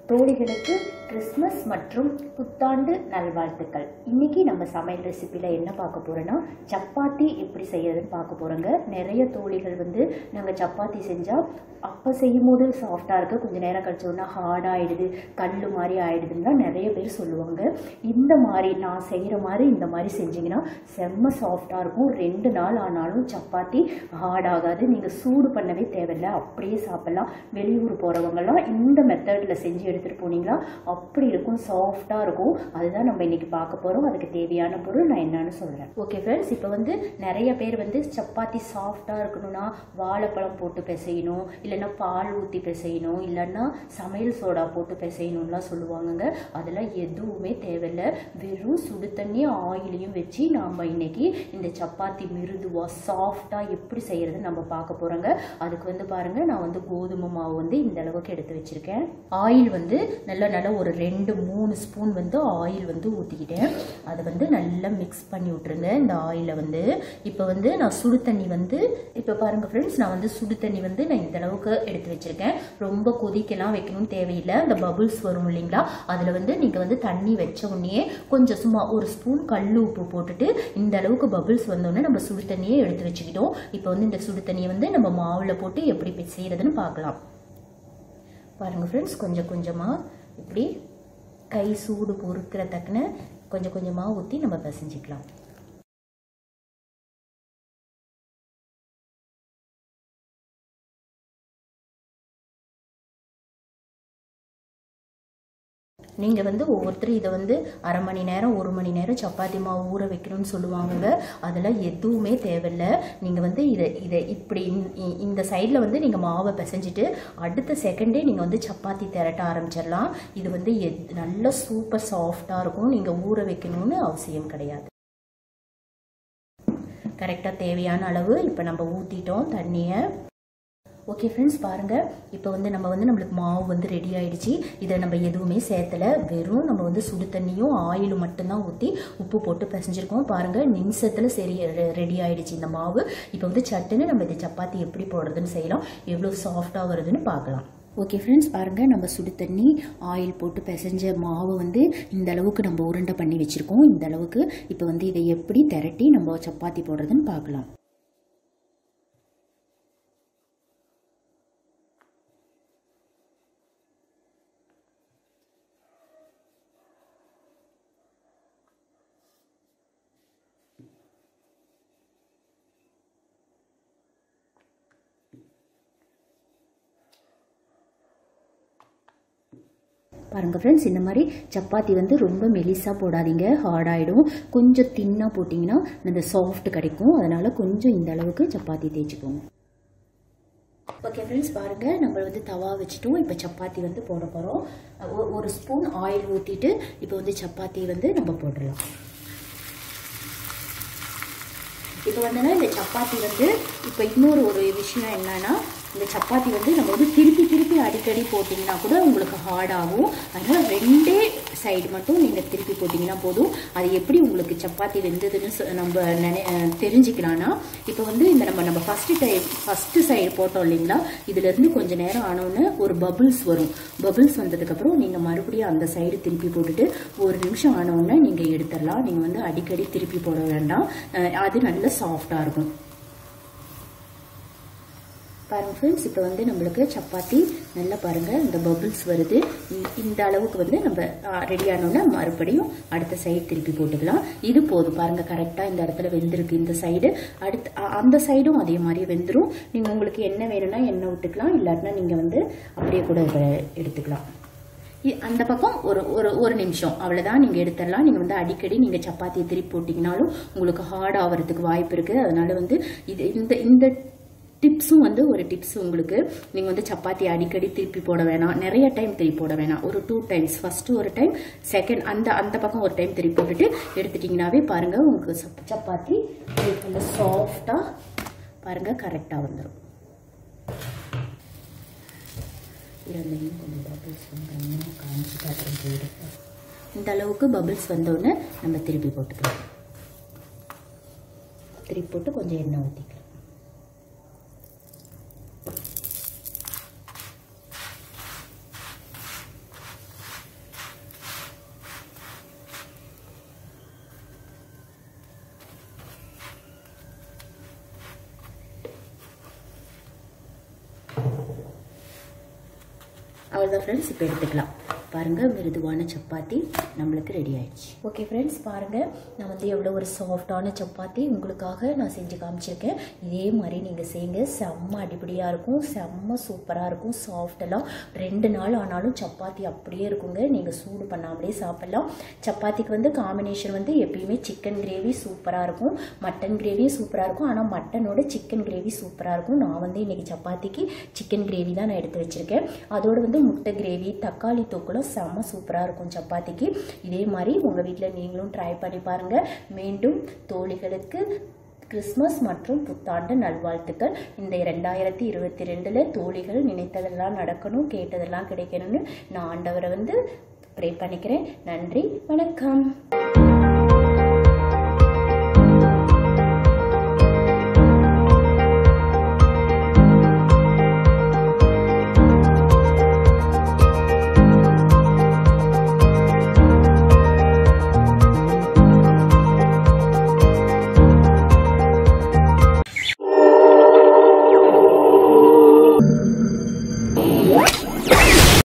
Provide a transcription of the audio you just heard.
தோழிகளுக்கு Christmas மற்றும் புத்தாண்டு நல்வாழ்த்துக்கள் இன்னைக்கு நம்ம சமையல் ரெசிபியில் என்ன பார்க்க போறோம்னா சப்பாத்தி எப்படி செய்யறதுன்னு பார்க்க போறோங்க நிறைய தோழிகள் வந்து நாங்கள் சப்பாத்தி செஞ்சால் அப்போ செய்யும் போது சாஃப்டாக இருக்குது கொஞ்சம் நேரம் கழிச்சோன்னா ஹார்ட் ஆயிடுது கல் மாதிரி ஆயிடுதுன்னு நிறைய பேர் சொல்லுவாங்க இந்த மாதிரி நான் செய்கிற மாதிரி இந்த மாதிரி செஞ்சீங்கன்னா செம்ம சாஃப்டாக இருக்கும் ரெண்டு நாள் ஆனாலும் சப்பாத்தி ஹார்ட் ஆகாது நீங்கள் சூடு பண்ணவே தேவையில்லை அப்படியே சாப்பிடலாம் வெளியூர் போகிறவங்கலாம் இந்த மெத்தடில் செஞ்சு எடுத்துகிட்டு போனீங்களா அப்படி இருக்கும் சாஃப்டாக இருக்கும் அதுதான் நம்ம இன்னைக்கு பார்க்க போகிறோம் அதுக்கு தேவையான பொருள் நான் என்னன்னு சொல்கிறேன் ஓகே ஃப்ரெண்ட்ஸ் இப்போ வந்து நிறைய பேர் வந்து சப்பாத்தி சாஃப்டாக இருக்கணும்னா வாழைப்பழம் போட்டு பிசையணும் இல்லைன்னா பால் ஊற்றி பிசையணும் இல்லைன்னா சமையல் சோடா போட்டு பிசையணும்லாம் சொல்லுவாங்கங்க அதெல்லாம் எதுவுமே தேவையில்லை வெறும் சுடு தண்ணி ஆயிலையும் வச்சு நாம் இன்னைக்கு இந்த சப்பாத்தி மிருதுவாக சாஃப்டாக எப்படி செய்யறது நம்ம பார்க்க போகிறோங்க அதுக்கு வந்து பாருங்க நான் வந்து கோதுமை மாவு வந்து இந்த அளவுக்கு எடுத்து வச்சிருக்கேன் ஆயில் வந்து நல்லா நல்லா ஒரு ரெண்டு மூணு ஸ்பூன் வந்து ஆயில் வந்து ஊற்றிக்கிட்டேன் அதை வந்து நல்லா மிக்ஸ் பண்ணி விட்டுருங்க இந்த ஆயிலை வந்து இப்போ வந்து நான் சுடு தண்ணி வந்து இப்போ பாருங்க ஃப்ரெண்ட்ஸ் நான் வந்து சுடு தண்ணி வந்து நான் இந்த அளவுக்கு எடுத்து வச்சிருக்கேன் ரொம்ப கொதிக்கலாம் வைக்கணும்னு தேவையில்லை அந்த பபுள்ஸ் வரும் இல்லைங்களா அதில் வந்து நீங்கள் வந்து தண்ணி வச்ச உடனே கொஞ்சம் சும்மா ஒரு ஸ்பூன் கல் உப்பு போட்டுட்டு இந்த அளவுக்கு பபுள்ஸ் வந்தோடனே நம்ம சுடு தண்ணியே எடுத்து வச்சுக்கிட்டோம் இப்போ வந்து இந்த சுடு தண்ணியை வந்து நம்ம மாவில் போட்டு எப்படி பி- செய்யறதுன்னு பார்க்கலாம் பாருங்க ஃப்ரெண்ட்ஸ் கொஞ்சம் கொஞ்சமாக இப்படி கை சூடு பொறுக்கிற தக்கன கொஞ்சம் கொஞ்சமாக ஊற்றி நம்ம பிசைஞ்சிக்கலாம் நீங்கள் வந்து ஒவ்வொருத்தரும் இதை வந்து அரை மணி நேரம் ஒரு மணி நேரம் சப்பாத்தி மாவு ஊற வைக்கணும்னு சொல்லுவாங்க அதெல்லாம் எதுவுமே தேவையில்லை நீங்கள் வந்து இதை இதை இப்படி இந்த- இ- இந்த சைடில் வந்து நீங்கள் மாவை பிசைஞ்சிட்டு அடுத்த செகண்டே நீங்கள் வந்து சப்பாத்தி திரட்ட ஆரம்பிச்சிடலாம் இது வந்து எத் நல்ல சூப்பர் சாஃப்டாக இருக்கும் நீங்கள் ஊற வைக்கணும்னு அவசியம் கிடையாது கரெக்டாக தேவையான அளவு இப்போ நம்ம ஊற்றிட்டோம் தண்ணியை ஓகே ஃப்ரெண்ட்ஸ் பாருங்கள் இப்போ வந்து நம்ம வந்து நம்மளுக்கு மாவு வந்து ரெடி ஆயிடுச்சு இதை நம்ம எதுவுமே சேர்த்தல வெறும் நம்ம வந்து சுடு தண்ணியும் ஆயிலும் மட்டும்தான் ஊற்றி உப்பு போட்டு பிசைஞ்சிருக்கோம் பாருங்கள் நிமிஷத்தில் சரி ரெடி ஆயிடுச்சு இந்த மாவு இப்போ வந்து சட்டுன்னு நம்ம இந்த சப்பாத்தி எப்படி போடுறதுன்னு செய்யலாம் எவ்வளோ சாஃப்டாக வருதுன்னு பார்க்கலாம் ஓகே ஃப்ரெண்ட்ஸ் பாருங்கள் நம்ம சுடு தண்ணி ஆயில் போட்டு பிசைஞ்ச மாவு வந்து இந்த அளவுக்கு நம்ம உருண்டை பண்ணி வச்சுருக்கோம் இந்த அளவுக்கு இப்போ வந்து இதை எப்படி திரட்டி நம்ம சப்பாத்தி போடுறதுன்னு பார்க்கலாம் பாருங்கள் ஃப்ரெண்ட்ஸ் இந்த மாதிரி சப்பாத்தி வந்து ரொம்ப மெலிசாக போடாதீங்க ஹார்ட் ஆகிடும் கொஞ்சம் தின்னாக போட்டிங்கன்னா அந்த சாஃப்ட் கிடைக்கும் அதனால் கொஞ்சம் இந்த அளவுக்கு சப்பாத்தி தேய்ச்சிக்கோங்க ஓகே ஃப்ரெண்ட்ஸ் பாருங்கள் நம்ம வந்து தவா வச்சுட்டோம் இப்போ சப்பாத்தி வந்து போட போகிறோம் ஒரு ஸ்பூன் ஆயில் ஊற்றிட்டு இப்போ வந்து சப்பாத்தி வந்து நம்ம போட்டுடலாம் இப்போ வந்துன்னா இந்த சப்பாத்தி வந்து இப்போ இன்னொரு ஒரு விஷயம் என்னன்னா இந்த சப்பாத்தி வந்து நம்ம வந்து திருப்பி திருப்பி அடிக்கடி போட்டிங்கன்னா கூட உங்களுக்கு ஹார்ட் ஆகும் அதனால் ரெண்டே சைடு மட்டும் நீங்கள் திருப்பி போட்டிங்கன்னா போதும் அது எப்படி உங்களுக்கு சப்பாத்தி வெந்ததுன்னு சொ- நம்ம நினை அஹ் தெரிஞ்சுக்கலாம்னா இப்போ வந்து இந்த நம்ம நம்ம ஃபஸ்ட்டு டைம் ஃபஸ்ட்டு சைடு போட்டோம் இல்லைங்களா இதுலேருந்து கொஞ்சம் நேரம் ஆனோன்னு ஒரு பபுள்ஸ் வரும் பபுள்ஸ் வந்ததுக்கப்புறம் நீங்கள் மறுபடியும் அந்த சைடு திருப்பி போட்டுட்டு ஒரு நிமிஷம் ஆனோடனே நீங்கள் எடுத்துடலாம் நீங்கள் வந்து அடிக்கடி திருப்பி போட வேண்டாம் அஹ் அது நல்ல சாஃப்டாக இருக்கும் பாருங்க ஃப்ரெண்ட்ஸ் இப்போ வந்து நம்மளுக்கு சப்பாத்தி நல்லா பாருங்க இந்த பபிள்ஸ் வருது இந்த- இந்த அளவுக்கு வந்து நம்ம ரெடி ஆனோம்னா மறுபடியும் அடுத்த சைடு திருப்பி போட்டுக்கலாம் இது போதும் பாருங்க கரெக்டாக இந்த இடத்துல வெந்திருக்கு இந்த சைடு அடுத்து அ- அந்த சைடும் அதே மாதிரி வெந்துடும் நீங்கள் உங்களுக்கு என்ன வேணும்னா எண்ணெய் விட்டுக்கலாம் இல்லாட்டினா நீங்கள் வந்து அப்படியே கூட இதை எடுத்துக்கலாம் இ- அந்த பக்கம் ஒரு ஒரு ஒரு நிமிஷம் அவ்வளோதான் நீங்கள் எடுத்துடலாம் நீங்கள் வந்து அடிக்கடி நீங்கள் சப்பாத்தியை திருப்பி போட்டிங்கனாலும் உங்களுக்கு ஹார்ட் ஆகிறதுக்கு வாய்ப்பு இருக்குது அதனால வந்து இது இந்த இந்த டிப்ஸும் வந்து ஒரு டிப்ஸ் உங்களுக்கு நீங்கள் வந்து சப்பாத்தி அடிக்கடி திருப்பி போட வேணாம் நிறைய டைம் திருப்பி போட வேணாம் ஒரு டூ டைம்ஸ் ஃபர்ஸ்ட் ஒரு டைம் செகண்ட் அந்த அந்த பக்கம் ஒரு டைம் திருப்பி போட்டுட்டு எடுத்துட்டிங்கனாவே பாருங்கள் உங்களுக்கு சப்- சப்பாத்தி நல்ல சாஃப்டாக பாருங்கள் கரெக்டாக வந்துடும் இரண்டையும் கொஞ்சம் பபிள்ஸ் வந்து காமிச்சு காட்டுறேன் போயிடும் இந்த அளவுக்கு பபிள்ஸ் வந்தோடனே நம்ம திருப்பி போட்டுக்கலாம் திருப்பி போட்டு கொஞ்சம் எண்ணெய் ஊற்றிக்கலாம் அவ்வளோதான் ஃப்ரெண்ட்ஸ் இப்போ எடுத்துக்கலாம் பாருங்கள் மிருதுவான சப்பாத்தி நம்மளுக்கு ரெடி ஆயிடுச்சு ஓகே ஃப்ரெண்ட்ஸ் பாருங்கள் நான் வந்து எவ்வளோ ஒரு சாஃப்டான சப்பாத்தி உங்களுக்காக நான் செஞ்சு காமிச்சிருக்கேன் இதே மாதிரி நீங்கள் செய்யுங்க செம்ம அடிப்படியாக இருக்கும் செம்ம சூப்பராக இருக்கும் சாஃப்டெல்லாம் ரெண்டு நாள் ஆனாலும் சப்பாத்தி அப்படியே இருக்குங்க நீங்கள் சூடு பண்ணாமலே சாப்பிட்லாம் சப்பாத்திக்கு வந்து காம்பினேஷன் வந்து எப்பயுமே சிக்கன் கிரேவி சூப்பராக இருக்கும் மட்டன் கிரேவியும் சூப்பராக இருக்கும் ஆனால் மட்டனோட சிக்கன் கிரேவி சூப்பராக இருக்கும் நான் வந்து இன்றைக்கி சப்பாத்திக்கு சிக்கன் கிரேவி தான் நான் எடுத்து வச்சுருக்கேன் அதோடு வந்து முட்டை கிரேவி தக்காளி தொக்குலாம் செம்ம சூப்பராக இருக்கும் சப்பாத்திக்கு இதே மாதிரி உங்கள் வீட்டில் நீங்களும் ட்ரை பண்ணி பாருங்கள் மீண்டும் தோழிகளுக்கு கிறிஸ்மஸ் மற்றும் புத்தாண்டு நல்வாழ்த்துக்கள் இந்த ரெண்டாயிரத்தி இருபத்தி ரெண்டில் தோழிகள் நினைத்ததெல்லாம் நடக்கணும் கேட்டதெல்லாம் கிடைக்கணும்னு நான் ஆண்டவரை வந்து ப்ரே பண்ணிக்கிறேன் நன்றி வணக்கம்